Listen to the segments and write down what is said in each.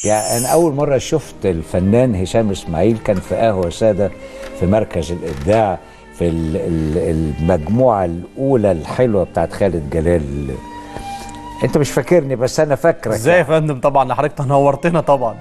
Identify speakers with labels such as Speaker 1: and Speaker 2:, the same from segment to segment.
Speaker 1: يعني انا اول مره شفت الفنان هشام اسماعيل كان في قهوه ساده في مركز الابداع في ال- ال- المجموعه الاولى الحلوه بتاعت خالد جلال انت مش فاكرني بس انا فاكرك
Speaker 2: ازاي يا فندم طبعا حضرتك نورتنا طبعا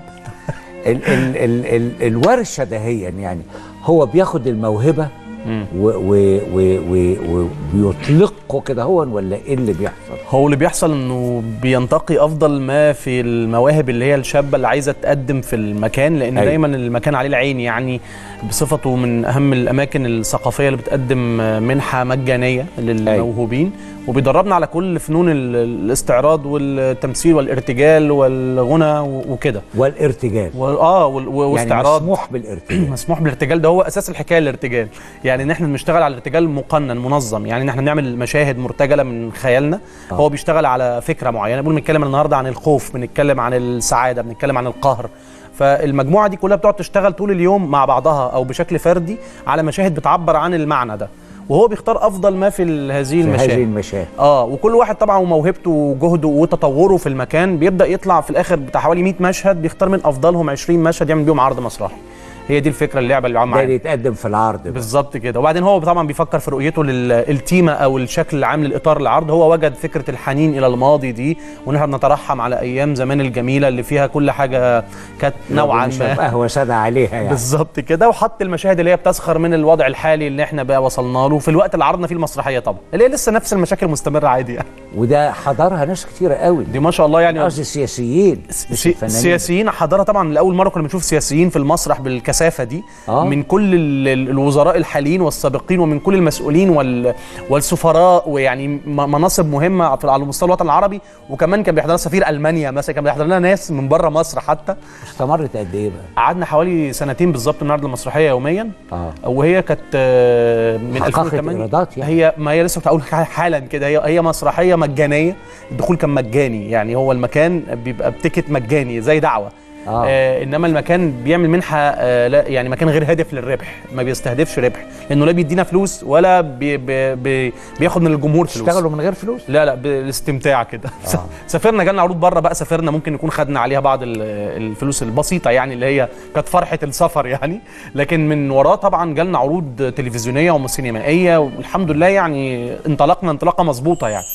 Speaker 1: ال ال ال ال الورشه دهيا يعني هو بياخد الموهبه و- و- و- و- وبيطلقه كده هو ولا ايه اللي بيحصل؟
Speaker 2: هو اللي بيحصل انه بينتقي افضل ما في المواهب اللي هي الشابه اللي عايزه تقدم في المكان لان
Speaker 1: أيوة.
Speaker 2: دايما المكان عليه العين يعني بصفته من اهم الاماكن الثقافيه اللي بتقدم منحه مجانيه للموهوبين وبيدربنا على كل فنون ال- الاستعراض والتمثيل والارتجال والغنى و- وكده
Speaker 1: والارتجال
Speaker 2: و- اه وال- و-
Speaker 1: يعني
Speaker 2: واستعراض
Speaker 1: مسموح بالارتجال
Speaker 2: مسموح بالارتجال ده هو اساس الحكايه الارتجال يعني ان احنا بنشتغل على الارتجال مقنن منظم يعني ان احنا بنعمل مشاهد مرتجله من خيالنا
Speaker 1: آه.
Speaker 2: هو بيشتغل على فكره معينه بنقول بنتكلم النهارده عن الخوف بنتكلم عن السعاده بنتكلم عن القهر فالمجموعه دي كلها بتقعد تشتغل طول اليوم مع بعضها او بشكل فردي على مشاهد بتعبر عن المعنى ده وهو بيختار افضل ما في ال- هذه
Speaker 1: في
Speaker 2: المشاهد
Speaker 1: هذه المشاهد
Speaker 2: اه وكل واحد طبعا وموهبته وجهده وتطوره في المكان بيبدا يطلع في الاخر بتاع حوالي 100 مشهد بيختار من افضلهم 20 مشهد يعمل بيهم عرض مسرحي هي دي الفكره اللعبه اللي
Speaker 1: ده
Speaker 2: معانا
Speaker 1: اللي يتقدم في العرض بقى.
Speaker 2: بالظبط كده وبعدين هو طبعا بيفكر في رؤيته للتيمه او الشكل العام للاطار العرض هو وجد فكره الحنين الى الماضي دي وان احنا بنترحم على ايام زمان الجميله اللي فيها كل حاجه كانت نوعا
Speaker 1: بنشرب
Speaker 2: ما
Speaker 1: قهوه ساده عليها يعني
Speaker 2: بالظبط كده وحط المشاهد اللي هي بتسخر من الوضع الحالي اللي احنا بقى وصلنا له في الوقت اللي عرضنا فيه المسرحيه طبعا اللي هي لسه نفس المشاكل مستمره عادي يعني
Speaker 1: وده حضرها ناس كتيره قوي
Speaker 2: دي ما شاء الله يعني
Speaker 1: قصدي سياسيين مش
Speaker 2: سي-
Speaker 1: الفنانين
Speaker 2: سياسيين حضرها طبعا لاول مره كنا بنشوف سياسيين في المسرح بالكثافه دي
Speaker 1: آه.
Speaker 2: من كل ال- ال- الوزراء الحاليين والسابقين ومن كل المسؤولين وال والسفراء ويعني م- مناصب مهمه في- على مستوى الوطن العربي وكمان كان بيحضر لنا سفير المانيا مثلا كان بيحضر لنا ناس من بره مصر حتى
Speaker 1: استمرت قد ايه بقى؟
Speaker 2: قعدنا حوالي سنتين بالظبط بنعرض المسرحيه يوميا
Speaker 1: اه
Speaker 2: وهي كانت آه، من
Speaker 1: حققت
Speaker 2: 2008
Speaker 1: إيرادات يعني.
Speaker 2: هي ما هي لسه كنت هقول حالا كده هي هي مسرحيه مجانيه الدخول كان مجاني يعني هو المكان بيبقى بتيكت مجاني زي دعوه
Speaker 1: آه.
Speaker 2: آه انما المكان بيعمل منحه آه لا يعني مكان غير هادف للربح ما بيستهدفش ربح لانه لا بيدينا فلوس ولا بي بي بي بياخد من الجمهور فلوس
Speaker 1: اشتغلوا من غير فلوس
Speaker 2: لا لا بالاستمتاع كده
Speaker 1: آه.
Speaker 2: سافرنا جالنا عروض بره بقى سافرنا ممكن نكون خدنا عليها بعض ال- الفلوس البسيطه يعني اللي هي كانت فرحه السفر يعني لكن من وراه طبعا جالنا عروض تلفزيونيه وسينمائيه والحمد لله يعني انطلقنا انطلاقه مظبوطه يعني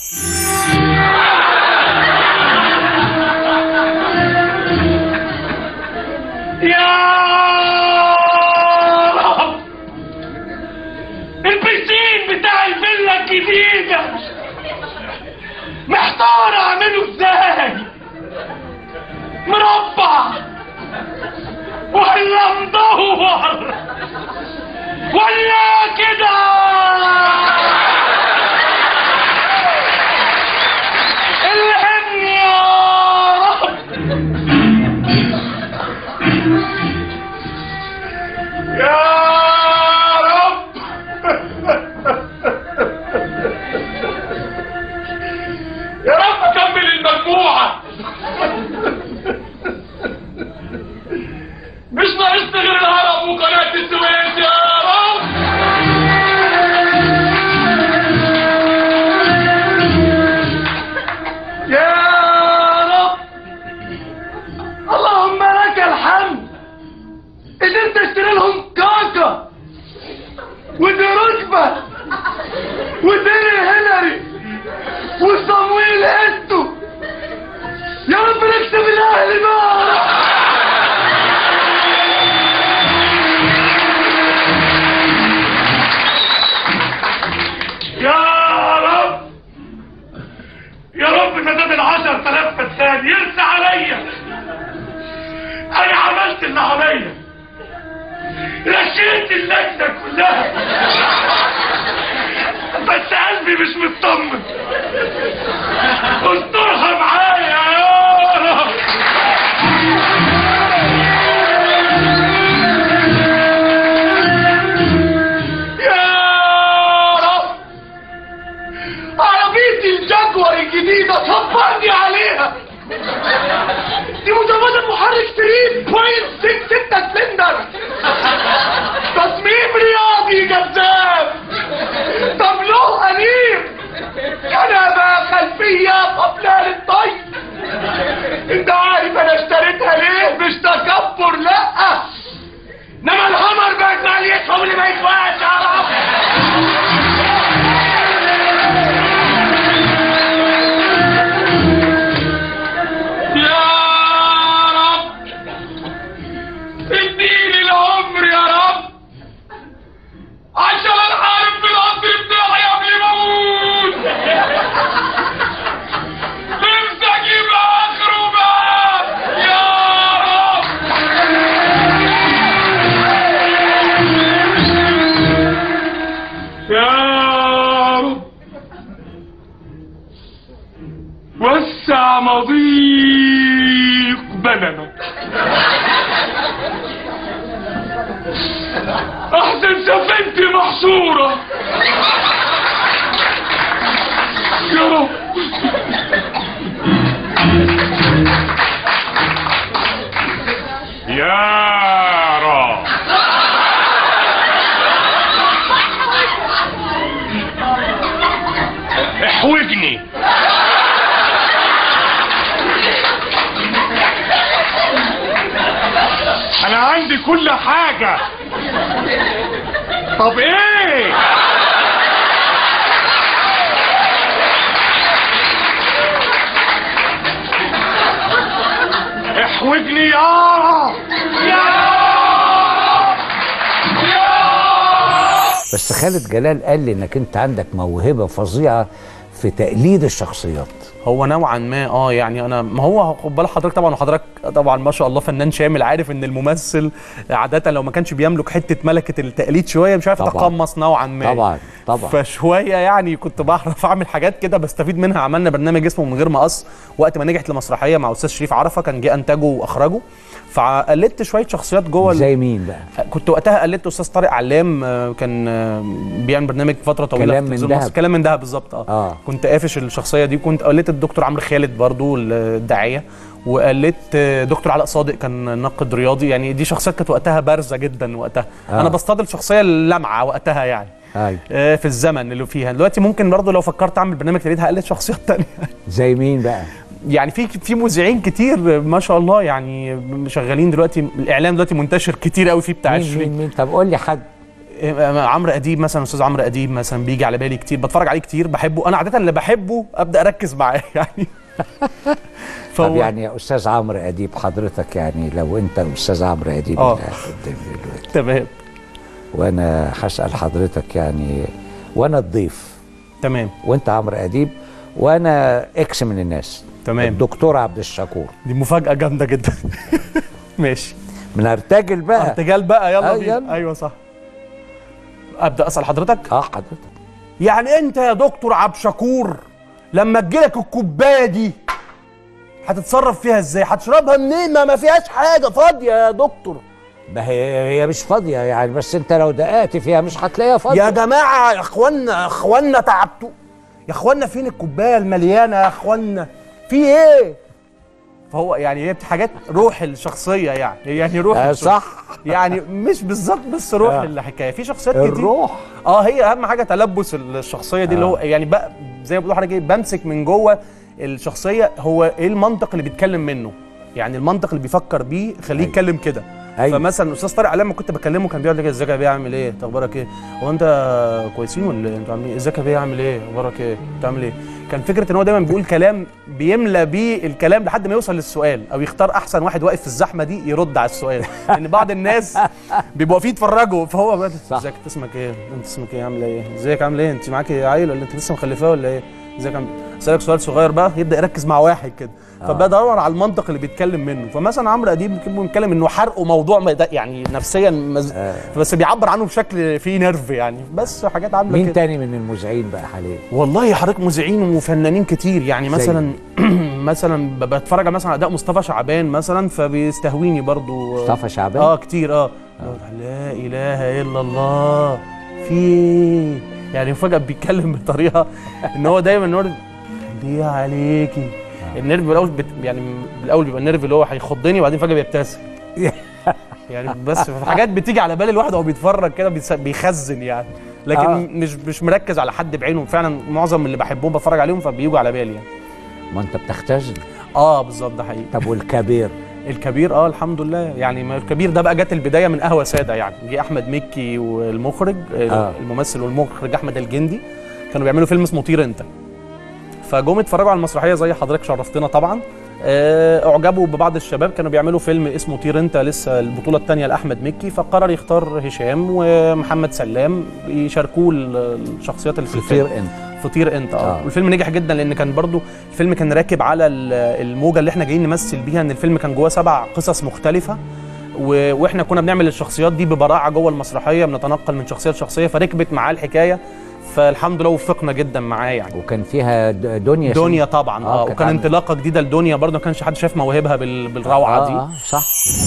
Speaker 3: يا رب البسين بتاع الفيلا الجديدة محتار اعمله ازاي مربع ولا مدور ولا كده الهمني يا رب يا رب يا رب كمل المجموعة مش ناقصنا غير الهرم وقناة السويس يا رب يا رب اللهم لك الحمد قدرت اشتري لهم كاكا ودي ركبة وديري هيلاري وصمويل هيستو يا رب نكسب الاهلي بقى يا رب يا رب سداد العشر تلاف فدان يرسى عليا انا عملت اللي عليا رشيت اللجنه كلها بس قلبي مش مطمن استرها معايا يا رب يا رب عربيتي الجاكور الجديدة صبرني عليها دي مجوزة محرك 3.66 سلندر تصميم رياضي جذاب طبلوه أنيق كنبة خلفية قبل للطي انت عارف انا اشتريتها ليه؟ رب احسن سفينتي محصورة يا رب يا رب احوجني انا عندي كل حاجة طب ايه احوجني يا رب يا رب
Speaker 1: بس خالد جلال قال لي انك انت عندك موهبه فظيعه في تقليد الشخصيات
Speaker 2: هو نوعا ما اه يعني انا ما هو خد بال حضرتك طبعا وحضرتك طبعا ما شاء الله فنان شامل عارف ان الممثل عاده لو ما كانش بيملك حته ملكه التقليد شويه مش عارف
Speaker 1: طبعاً.
Speaker 2: يتقمص نوعا ما
Speaker 1: طبعا طبعا
Speaker 2: فشويه يعني كنت بعرف اعمل حاجات كده بستفيد منها عملنا برنامج اسمه من غير مقص وقت ما نجحت المسرحيه مع استاذ شريف عرفه كان جه انتجه واخرجه فقلدت شويه شخصيات جوه ال-
Speaker 1: زي مين بقى
Speaker 2: كنت وقتها قلدت استاذ طارق علام آه، كان آه، بيعمل برنامج فتره طويله
Speaker 1: كلام
Speaker 2: في
Speaker 1: من
Speaker 2: تلفزيون
Speaker 1: دهب.
Speaker 2: مصر. كلام من دهب بالظبط اه
Speaker 1: آه.
Speaker 2: كنت قافش الشخصيه دي كنت قلدت الدكتور عمرو خالد برضو الداعيه وقلدت آه، دكتور علاء صادق كان ناقد رياضي يعني دي شخصيات كانت وقتها بارزه جدا وقتها
Speaker 1: آه.
Speaker 2: آه. انا بصطاد الشخصيه اللامعه وقتها يعني
Speaker 1: ايوه
Speaker 2: آه، في الزمن اللي فيها دلوقتي ممكن برضو لو فكرت اعمل برنامج تقليد هقلد شخصيات تانية
Speaker 1: زي مين بقى
Speaker 2: يعني في في مذيعين كتير ما شاء الله يعني شغالين دلوقتي الاعلام دلوقتي منتشر كتير قوي فيه بتاع
Speaker 1: مين
Speaker 2: الشريك
Speaker 1: مين مين طب قول لي حد
Speaker 2: إيه، عمرو اديب مثلا استاذ عمرو اديب مثلا بيجي على بالي كتير بتفرج عليه كتير بحبه انا عاده اللي بحبه ابدا اركز معاه يعني
Speaker 1: طب يعني يا استاذ عمرو اديب حضرتك يعني لو انت الاستاذ عمرو اديب
Speaker 2: آه.
Speaker 1: اللي قاعد قدامي دلوقتي
Speaker 2: تمام
Speaker 1: وانا هسال حضرتك يعني وانا الضيف
Speaker 2: تمام
Speaker 1: وانت عمرو اديب وانا اكس من الناس
Speaker 2: تمام.
Speaker 1: الدكتور عبد الشكور
Speaker 2: دي مفاجاه جامده جدا ماشي
Speaker 1: من ارتجل بقى
Speaker 2: ارتجال بقى يلا
Speaker 1: آه،
Speaker 2: بينا
Speaker 1: يلا.
Speaker 2: ايوه صح ابدا اسال حضرتك
Speaker 1: اه حضرتك
Speaker 2: يعني انت يا دكتور عبد شكور لما تجيلك الكوبايه دي هتتصرف فيها ازاي هتشربها منين ما ما فيهاش حاجه فاضيه يا دكتور
Speaker 1: ما هي هي مش فاضيه يعني بس انت لو دققت فيها مش هتلاقيها فاضيه
Speaker 2: يا جماعه يا اخوانا يا اخوانا تعبتوا يا اخوانا فين الكوبايه المليانه يا اخوانا في ايه فهو يعني هي حاجات روح الشخصيه يعني يعني روح
Speaker 1: آه
Speaker 2: الشخص-
Speaker 1: صح
Speaker 2: يعني مش بالظبط بس روح
Speaker 1: آه.
Speaker 2: الحكايه في شخصيات كتير
Speaker 1: الروح
Speaker 2: اه هي اهم حاجه تلبس الشخصيه دي اللي هو يعني بقى زي ما بقول لحضرتك ايه بمسك من جوه الشخصيه هو ايه المنطق اللي بيتكلم منه يعني المنطق اللي بيفكر بيه خليه
Speaker 1: أيوة.
Speaker 2: يتكلم كده
Speaker 1: أيوة.
Speaker 2: فمثلا استاذ طارق علام لما كنت بكلمه كان بيقعد لي كده ازيك يا بيه عامل ايه؟ إنت اخبارك ايه؟ هو انت كويسين ولا إيه؟ انتوا عاملين ايه؟ ازيك يا بيه عامل ايه؟ اخبارك ايه؟ انت عامل ايه؟ كان فكره ان هو دايما بيقول كلام بيملى بيه الكلام لحد ما يوصل للسؤال او يختار احسن واحد واقف في الزحمه دي يرد على السؤال لان بعض الناس بيبقوا واقفين يتفرجوا فهو بقى
Speaker 1: صح.
Speaker 2: ازيك انت اسمك ايه؟ انت اسمك ايه عامله ايه؟ ازيك عامله ايه؟ انت معاكي عيل ولا انت لسه مخلفاه ولا ايه؟ ازيك عامل اسالك سؤال صغير بقى يبدا يركز مع واحد كده فبدور على المنطق اللي بيتكلم منه فمثلا عمرو اديب كان بيتكلم انه حرقه موضوع ما ده- يعني نفسيا مز... بس بيعبر عنه بشكل فيه نرف يعني بس حاجات عامله
Speaker 1: مين
Speaker 2: كده
Speaker 1: تاني من المذيعين بقى حاليا
Speaker 2: والله حضرتك مذيعين وفنانين كتير يعني
Speaker 1: زي
Speaker 2: مثلا مثلا ب- بتفرج على مثلا اداء مصطفى شعبان مثلا فبيستهويني برضو
Speaker 1: مصطفى شعبان
Speaker 2: اه كتير اه لا اله الا الله في إيه؟ يعني فجاه بيتكلم بطريقه ان هو دايما ان هو ليه عليكي النيرف بالاول بت... يعني بالاول بيبقى النيرف اللي هو هيخضني وبعدين فجاه بيبتسم يعني بس في حاجات بتيجي على بال الواحد وهو بيتفرج كده بيس- بيخزن يعني لكن
Speaker 1: آه.
Speaker 2: آه. مش مش مركز على حد بعينه فعلا معظم اللي بحبهم بتفرج عليهم فبيجوا على بالي يعني
Speaker 1: ما انت بتختزن
Speaker 2: اه بالظبط ده حقيقي
Speaker 1: طب والكبير
Speaker 2: الكبير اه الحمد لله يعني ما الكبير ده بقى جت البدايه من قهوه ساده يعني جه احمد مكي والمخرج
Speaker 1: آه.
Speaker 2: آه. الممثل والمخرج احمد الجندي كانوا بيعملوا فيلم اسمه طير انت فجم اتفرجوا على المسرحيه زي حضرتك شرفتنا طبعا آه، اعجبوا ببعض الشباب كانوا بيعملوا فيلم اسمه طير انت لسه البطوله الثانيه لاحمد مكي فقرر يختار هشام ومحمد سلام يشاركوه ال- الشخصيات اللي في الفيلم
Speaker 1: كتير انت
Speaker 2: فطير انت اه
Speaker 1: آه.
Speaker 2: والفيلم نجح جدا لان كان برضو الفيلم كان راكب على ال- الموجه اللي احنا جايين نمثل بيها ان الفيلم كان جواه سبع قصص مختلفه و... واحنا كنا بنعمل الشخصيات دي ببراعه جوه المسرحيه بنتنقل من شخصيه لشخصيه فركبت معاه الحكايه فالحمد لله وفقنا جدا معاه يعني
Speaker 1: وكان فيها د- دنيا
Speaker 2: دنيا طبعا اه,
Speaker 1: كانت
Speaker 2: وكان
Speaker 1: عاملة-
Speaker 2: انطلاقه جديده لدنيا برضه ما كانش حد شاف موهبها بال... بالروعه
Speaker 1: آه
Speaker 2: دي
Speaker 1: آه صح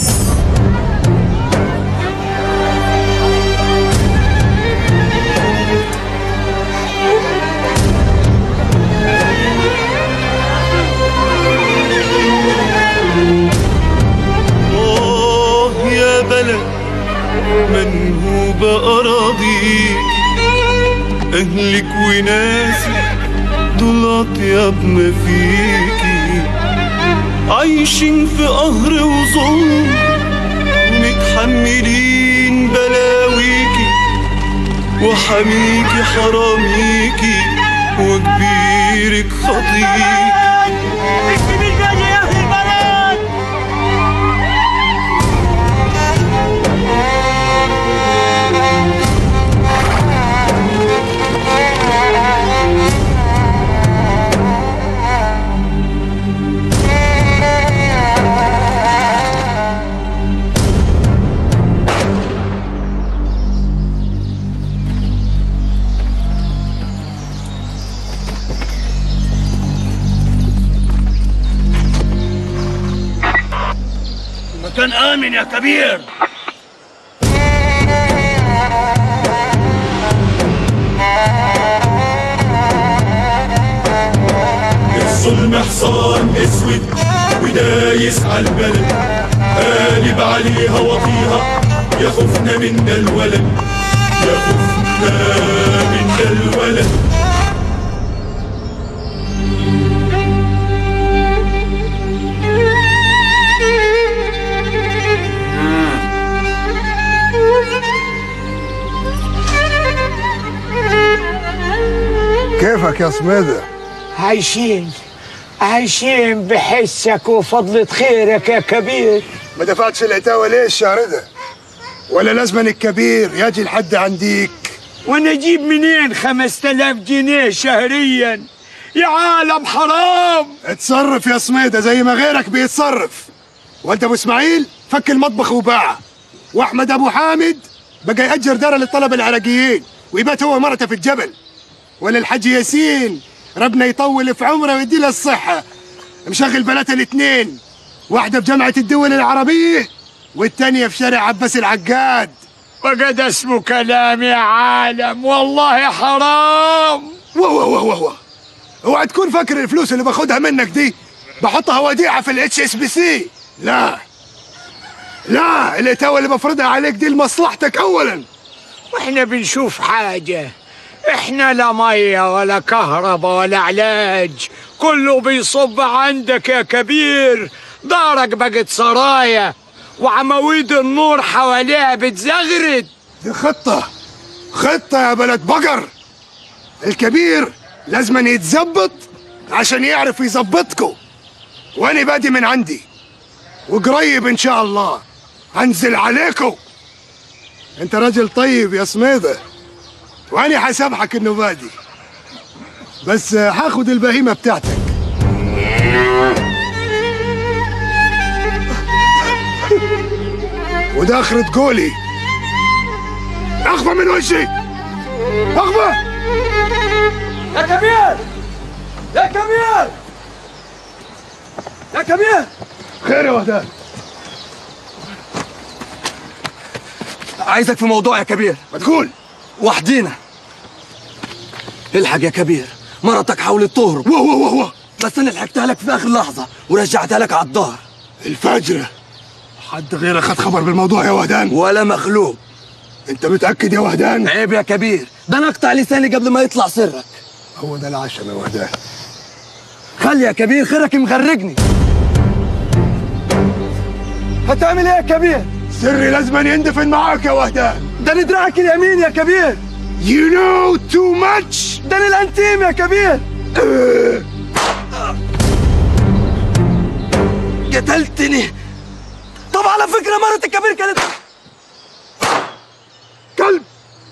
Speaker 4: آه يا بلد منهوب أراضيك أهلك وناسك دول أطيب ما فيكي عايشين في قهر وظلم ومتحملين بلاويكي وحميكي حراميكي وكبيرك خطيك
Speaker 3: المكان آمن يا كبير
Speaker 4: الظلم حصان اسود ودايس على البلد قالب عليها وطيها يا خوفنا من ده الولد يا خوفنا من ده الولد
Speaker 5: كيفك يا سميدة
Speaker 6: عايشين عايشين بحسك وفضلة خيرك يا كبير
Speaker 5: ما دفعتش العتاوة ليه الشهر ده ولا لازم الكبير يجي لحد عنديك
Speaker 6: وانا اجيب منين خمس تلاف جنيه شهريا يا عالم حرام
Speaker 5: اتصرف يا سميدة زي ما غيرك بيتصرف وانت ابو اسماعيل فك المطبخ وباعه واحمد ابو حامد بقى يأجر دار للطلبة العراقيين ويبات هو مرته في الجبل ولا الحاج ياسين ربنا يطول في عمره ويدي له الصحة مشغل بناته الاثنين واحدة في جامعة الدول العربية والتانية في شارع عباس العقاد
Speaker 6: وقد اسمه كلام يا عالم والله حرام
Speaker 5: واه واه واه واه اوعى تكون فاكر الفلوس اللي باخدها منك دي بحطها وديعة في الاتش اس بي سي لا لا الاتاوة اللي بفرضها عليك دي لمصلحتك اولا
Speaker 6: واحنا بنشوف حاجة احنا لا مية ولا كهرباء ولا علاج كله بيصب عندك يا كبير دارك بقت سرايا وعواميد النور حواليها بتزغرد
Speaker 5: دي خطة خطة يا بلد بقر الكبير لازم يتظبط عشان يعرف يظبطكوا وانا بادي من عندي وقريب ان شاء الله هنزل عليكم انت راجل طيب يا سميدة وانا حسامحك انه بادي بس هاخد البهيمة بتاعتك وده اخرة قولي اخفى من وشي اخفى
Speaker 6: يا كبير يا كبير يا كبير
Speaker 5: خير يا وهدان
Speaker 7: عايزك في موضوع يا كبير
Speaker 5: ما تقول
Speaker 7: وحدينا الحق يا كبير مرتك حاولت تهرب
Speaker 5: واه واه واه واه
Speaker 7: بس انا لحقتها لك في اخر لحظه ورجعتها لك على الظهر
Speaker 5: الفجرة حد غيرك خد خبر بالموضوع يا وهدان
Speaker 7: ولا مخلوق
Speaker 5: انت متأكد يا وهدان
Speaker 7: عيب يا كبير ده انا اقطع لساني قبل ما يطلع سرك
Speaker 5: هو ده العشم يا وهدان
Speaker 7: خلي يا كبير خيرك مغرقني هتعمل ايه يا كبير
Speaker 5: سري لازم يندفن معاك يا وهدان
Speaker 7: ده انا دراعك اليمين يا كبير
Speaker 5: You know too much
Speaker 7: ده انا الانتيم يا كبير قتلتني طب على فكره مرة الكبير كانت
Speaker 5: كلب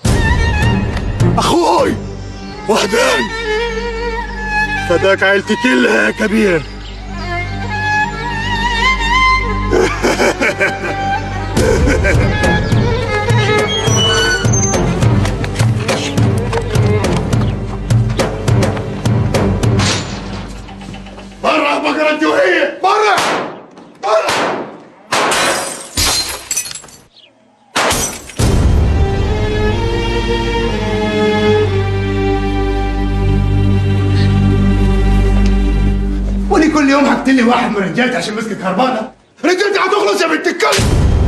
Speaker 5: اخوي وهدان فداك عيلتي كلها يا كبير بعت لي واحد من رجالتي عشان مسك هربانه رجالتي هتخلص يا بنت الكلب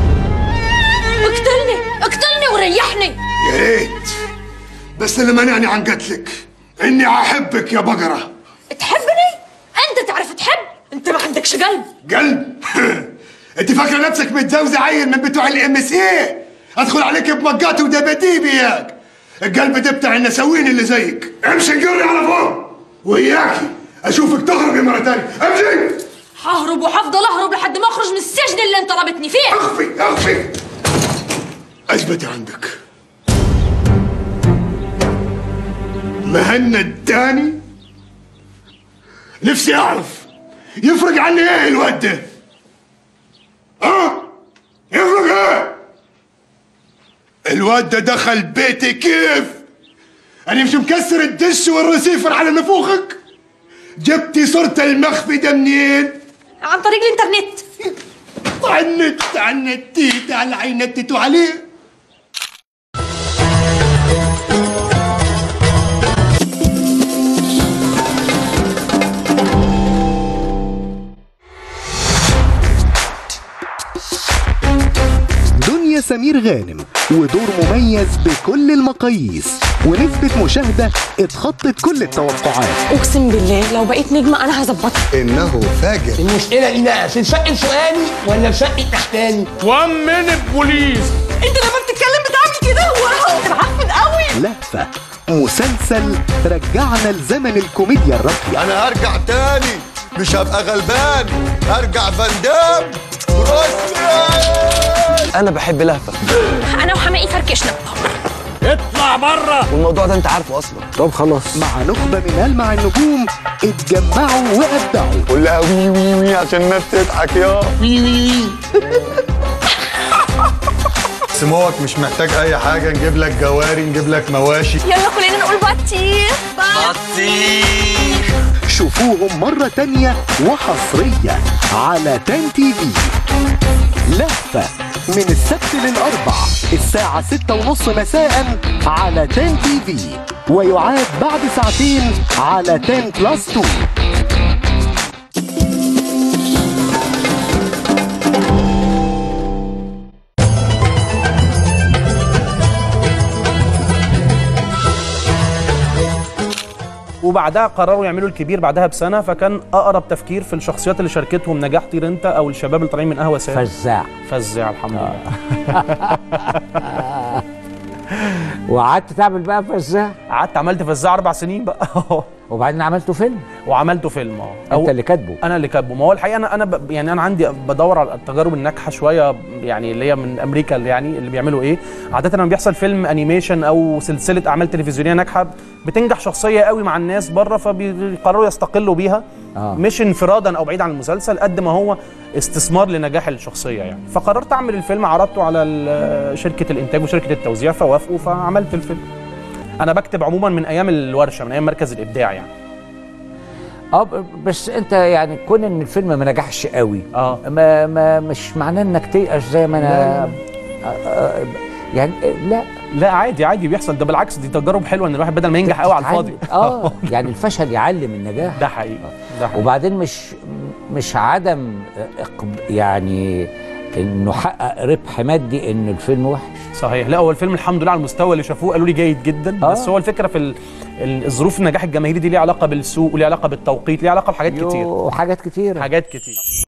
Speaker 8: اقتلني اقتلني وريحني
Speaker 5: يا ريت بس اللي منعني عن قتلك اني احبك يا بقره
Speaker 8: تحبني انت تعرف تحب انت ما عندكش قلب
Speaker 5: قلب انت فاكره نفسك متجوزه عيل من بتوع الام اس اي ادخل عليك بمقات ودباديب اياك القلب ده بتاع النسوين اللي زيك امشي قري على فوق وياكي اشوفك تهربي مره تانية امشي
Speaker 8: ههرب وهفضل اهرب لحد ما اخرج من السجن اللي انت رابطني فيه
Speaker 5: اخفي اخفي اثبتي عندك مهنا التاني نفسي اعرف يفرق عني ايه الواد ده ها يفرق ايه الواد ده دخل بيتي كيف انا مش مكسر الدش والرسيفر على نفوخك جبتي صورة المخفي ده منين
Speaker 8: عن طريق الانترنت
Speaker 5: عنت عنتيت على عينتت عليه
Speaker 9: دنيا سمير غانم ودور مميز بكل المقاييس ونسبة مشاهدة اتخطت كل التوقعات
Speaker 8: اقسم بالله لو بقيت نجمه انا هظبطها
Speaker 5: انه فاجر
Speaker 6: المشكلة ايه بقى في الشق فوقاني ولا في شق تحتاني
Speaker 2: ومن البوليس
Speaker 8: انت لما بتتكلم بتعمل كده واو بتعفن قوي
Speaker 9: لهفة مسلسل رجعنا لزمن الكوميديا الراقية
Speaker 10: انا هرجع تاني مش هبقى غلبان هرجع فندام روسيا
Speaker 7: انا بحب لهفه
Speaker 8: انا وحماقي فركشنا
Speaker 7: والموضوع ده انت عارفه اصلا
Speaker 9: طب خلاص مع نخبة من ألمع النجوم اتجمعوا وأبدعوا
Speaker 10: قول لها وي وي وي عشان الناس تضحك يا وي وي وي سموك مش محتاج اي حاجه نجيب لك جواري نجيب لك مواشي
Speaker 8: يلا كلنا نقول بطيخ
Speaker 9: شوفوهم مرة تانية وحصرية على تان تي في لهفة من السبت للأربع الساعة ستة ونص مساء على تان تي في ويعاد بعد ساعتين على تان بلس 2
Speaker 2: وبعدها قرروا يعملوا الكبير بعدها بسنه فكان اقرب تفكير في الشخصيات اللي شاركتهم نجاح طير انت او الشباب اللي طالعين من قهوه ساد
Speaker 1: فزاع
Speaker 2: فزع الحمد لله
Speaker 1: وقعدت تعمل بقى فزاع
Speaker 2: قعدت عملت فزاع اربع سنين بقى
Speaker 1: وبعدين عملته فيلم
Speaker 2: وعملته فيلم اه
Speaker 1: انت اللي كاتبه
Speaker 2: انا اللي كاتبه ما هو الحقيقه انا انا ب... يعني انا عندي بدور على التجارب الناجحه شويه يعني اللي هي من امريكا اللي يعني اللي بيعملوا ايه عاده لما بيحصل فيلم انيميشن او سلسله اعمال تلفزيونيه ناجحه بتنجح شخصيه قوي مع الناس بره فبيقرروا يستقلوا بيها
Speaker 1: آه.
Speaker 2: مش انفرادا او بعيد عن المسلسل قد ما هو استثمار لنجاح الشخصيه يعني فقررت اعمل الفيلم عرضته على ال- شركه الانتاج وشركه التوزيع فوافقوا فعملت الفيلم انا بكتب عموما من ايام الورشه من ايام مركز الابداع يعني
Speaker 1: اه ب- بس انت يعني كون ان الفيلم ما نجحش قوي
Speaker 2: اه
Speaker 1: ما, ما مش معناه انك تيأس زي ما انا آه، آه، يعني آه، لا
Speaker 2: لا عادي عادي بيحصل ده بالعكس دي تجارب حلوه ان الواحد بدل ما ينجح قوي على الفاضي
Speaker 1: اه يعني الفشل يعلم النجاح
Speaker 2: ده حقيقي ده حقيقي
Speaker 1: وبعدين مش مش عدم إقب- يعني انه حقق ربح مادي ان الفيلم وحش
Speaker 2: صحيح لا هو الفيلم الحمد لله على المستوى اللي شافوه قالوا لي جيد جدا
Speaker 1: آه.
Speaker 2: بس هو الفكره في ال- ال- الظروف النجاح الجماهيري دي ليها علاقه بالسوق وليها علاقه بالتوقيت ليها علاقه بحاجات كتير
Speaker 1: وحاجات كتير
Speaker 2: حاجات كتير